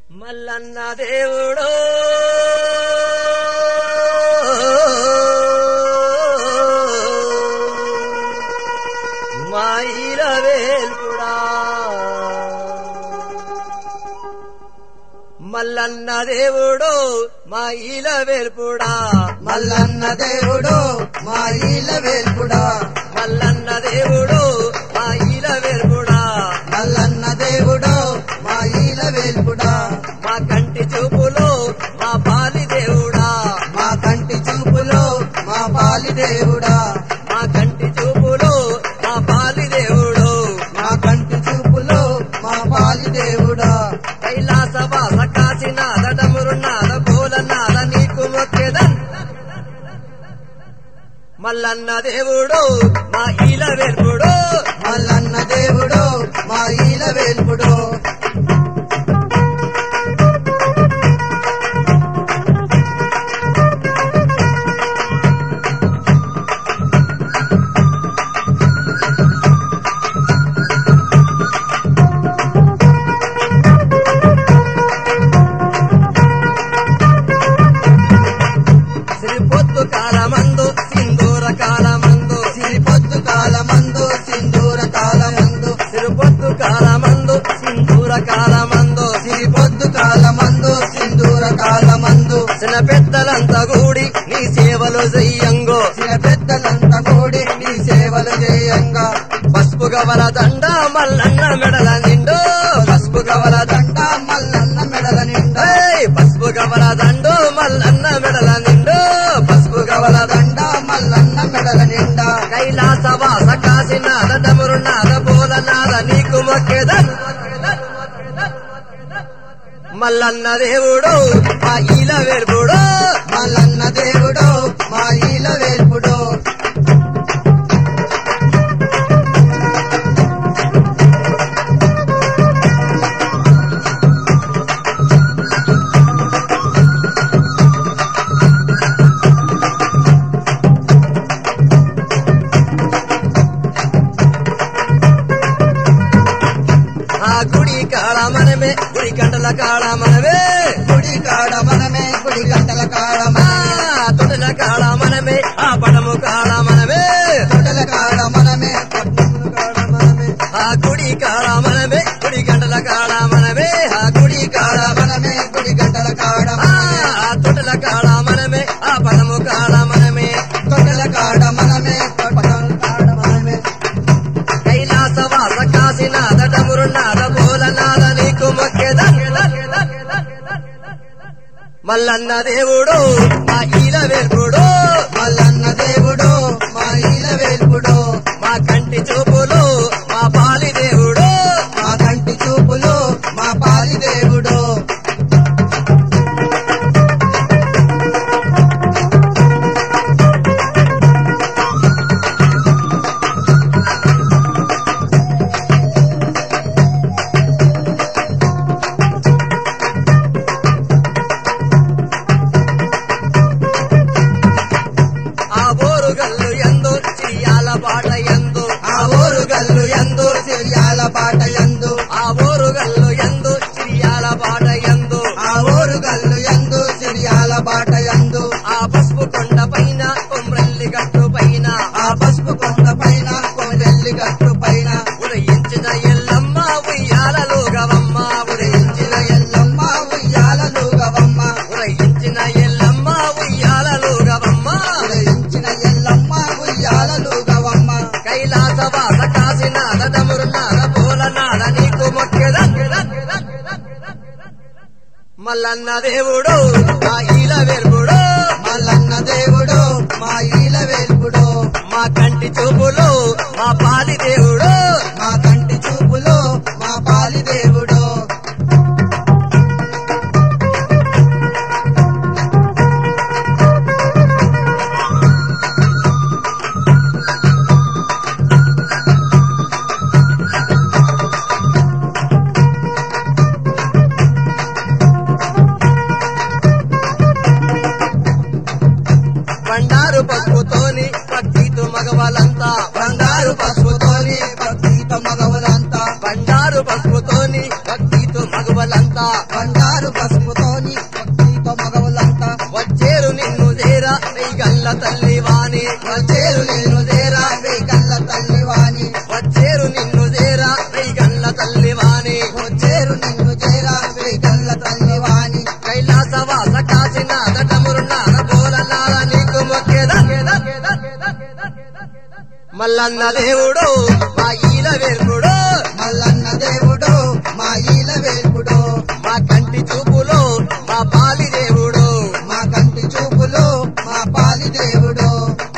మల్లన్న దేవుడు మాయిల వేల్పుడా మల్లన్న దేవుడు మాయిల వేల్పుడా మల్లన్న దేవుడు మా ఈల వేల్పుడా మల్లన్న దేవుడు మాయిల వేల్పుడా మల్లన్న దేవుడు మా ఈల వేల్పుడా మా కంటి చూపులో మా పాలి దేవుడా మా కంటి చూపులో మా పాలి దేవుడా మా కంటి చూపులో మా పాలి దేవుడు మా కంటి చూపులో మా పాలి దేవుడా కైలాస వాస కాశీనాథ డమురునాథ భోలనాథ నీకు మొక్కెదన్ మల్లన్న దేవుడు మా ఈల వెల్పుడు మల్లన్న దేవుడు మా ఈల వేల్పుడు శ్రీ పొద్దు కాలమందు సింధూర కాలమందు సిరి పొద్దు కాలమందు సింధూర కాలమందు శ్రీ పొద్దు కాలమందు సింధూర కాలమందు సిరి పొద్దు కాలమందు సింధూర కాలమందు చిన్న పెద్దలంతా కూడి నీ సేవలు చెయ్యంగో చిన్న పెద్దలంతా కూడి నీ సేవలు చేయంగా పసుపు గవల దండ మల్లన్న మెడల నిండు పసుపు గవల దండ దండ మల్లన్న మెడల నిండా ఏయ్! పసుపు గవల దండు మల్లన్న మెడల నిండు పసుపు గవల దండ దండ మల్లన్న మెడల నిండా కైలాస వాస కాశీనాథ డమురునాథ బోలనాథ నీకు మొక్కేదన్ మల్లన్న దేవుడు మా ఈల వెర్పుడు మల్లన్న దేవుడు మా ఈల వేల్పుడు ఆ గుడి కాడ మనమే గుడి గంటల కాడ మనమే గుడి కాడ మనమే గుడి గంటల కాడ ఆ మనమే తొడల కాడ మనమే ఆ పడము కాడ మనమే తొడల కాడ మనమే పట్టణముల కాడ మనమే ఆ గుడి కాడ మనమే గుడి గంటల కాడ మనమే ఆ గుడి కాడ కాడ మనమే గుడి గంటల కాడ ఆ మనమే ఆ తొడల కాడ మనమే ఆ పడము కాడ మనమే తొడల కాడ మనమే పట్టణముల కాడ మనమే కైలాస వాస కాశీనాథ డమురునాథ భోలనాథ నీకు మొక్కేదన్ మల్లన్న దేవుడు మా ఈల వేర్పుడు మల్లన్న దేవుడు మా ఈల వేల్పుడు మా కంటి చూపులు మా పాలి దేవుడు మా కంటి చూపులు మా పాలి దేవుడు ఆ బోరుగల్లు ఎందు చిరియాల పాట ఎందు ఆ ఊరు గల్లు ఎందు సిరియాల పాట ఎందు ఆ బోరుగల్లు ఎందు చిరియాల పాట ఎందు ఆ ఊరు గల్లు ఎందు సిరియాల బాట ఎందు ఆ పసుపు కొండ పైన కొమ్రెల్లి గట్టు పైన ఆ పసుపు కొండ పైన కొండెల్లి గట్టు పైన ఉదయించిన ఎల్లమ్మ ఉయ్యాలలో గవమ్మ ఉదయించిన ఎల్లమ్మ ఉయ్యాలలు గవమ్మ ఉదయించిన ఎల్లమ్మ ఉయ్యాలలో గవమ్మ ఉదయించిన ఎల్లమ్మ ఉయ్యాలలు గవమ్మ కైలాస వాస కాశీనాథ డమురునాథ భోలనాథ నీకు మొక్కెదన్ మల్లన్న దేవుడు మా ఈల వెర్పుడు మల్లన్న దేవుడు మా ఈల వేల్పుడు మా కంటి చూపులు మా పాలి దేవుడు మా కంటి చూపులు మా పాలి దేవుడు బండారు పసుపుతోని భక్తితో మగవాళ్ళంతా బంగారు పసుపుతోని భక్తితో మగవులంతా బండారు పసుపుతోని భక్తితో మగవాళ్ళంతా మగవులంతా బండారు పసుపుతోని భక్తితో మగవులంతా వచ్చేరు నిన్ను చేరా నీ గల్ల తల్లి వాణి వచ్చేరు నిన్ను చేరా కళ్ళ తల్లి వాణి వచ్చేరు నిన్ను చేరా నీ గల్ల తల్లి వాణి వచ్చేరు నిన్ను చేరా కళ్ళ తల్లి వాణి కైలాసవాస కాశీనాథ డమురునాథ బోలనాథ నీకు మొక్కేదా మల్లన్న దేవుడు మా ఈల వేర్పుడు మల్లన్న దేవుడు మా ఈల వేల్పుడు మా కంటి చూపులో మా పాలి దేవుడు మా కంటి చూపులు మా పాలి దేవుడు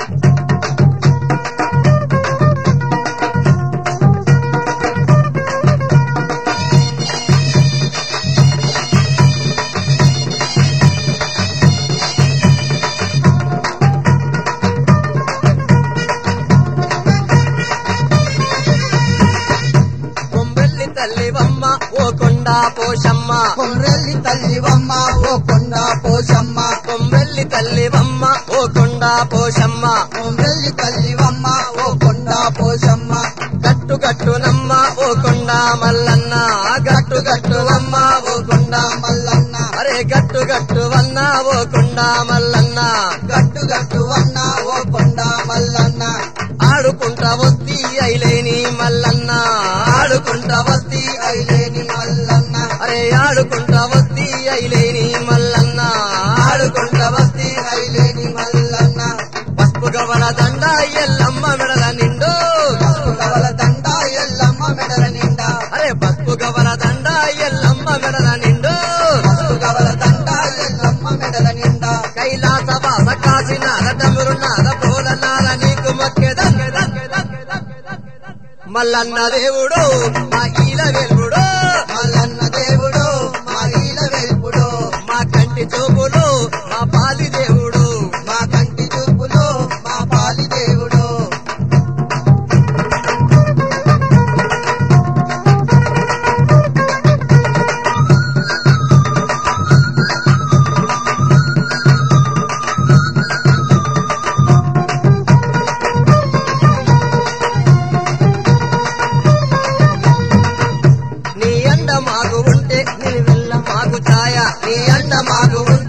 కొంబెల్లి తల్లివమ్మ ఓ కొండ పోషమ్మ కొమ్రెల్లి తల్లివమ్మ ఓ కొండ పోషమ్మ కొంబెల్లి తల్లివమ్మ ఓ కొండ పోషమ్మ కొమ్రెల్లి తల్లివమ్మ ఓ కొండ పోషమ్మ గట్టు గట్టునమ్మ ఓ కొండ మల్లన్న గట్టు గట్టువమ్మ ఓ కొండ మల్లన్న అరే గట్టు గట్టువన్న ఓ కొండ మల్లన్న గట్టు గట్టు అన్న ఓ కొండ మల్లన్న ఆడుకుంటా వస్తి ఐలేని మల్లన్న ఆడుకుంటా వస్తి ఐలేని మల్లన్న అరే ఆడుకుంటా వస్తి ఐలేని మల్లన్న ఆడుకుంటా వస్తి ఐలేని మల్లన్న పసుపు గవల దండ ఎల్లమ్మ మెడల నిండు పసుపు కవల దండ ఎల్లమ్మ మెడల నిండా అరే పసుపు గవల దండ ఎల్లమ్మ మెడల నిండు పసుపు కవల దండ ఎల్లమ్మ మెడల నిండా కైలాస వాస కాశీనాథ డమురునాథ పోలనాథ నీకు మొక్కేదా మల్లన్న దేవుడు మా ఈల వెల్పుడు మల్లన్న దేవుడు మా ఈల వెల్పుడు మా కంటి చూపులు మా పాలి దేవుడు మా కంటి చూపులు మా పాలి దేవుడు నీ అండ మాకు ఉంటే నీ వెళ్ళ మాకు ఛాయ నీ అండ మాకు ఉంటే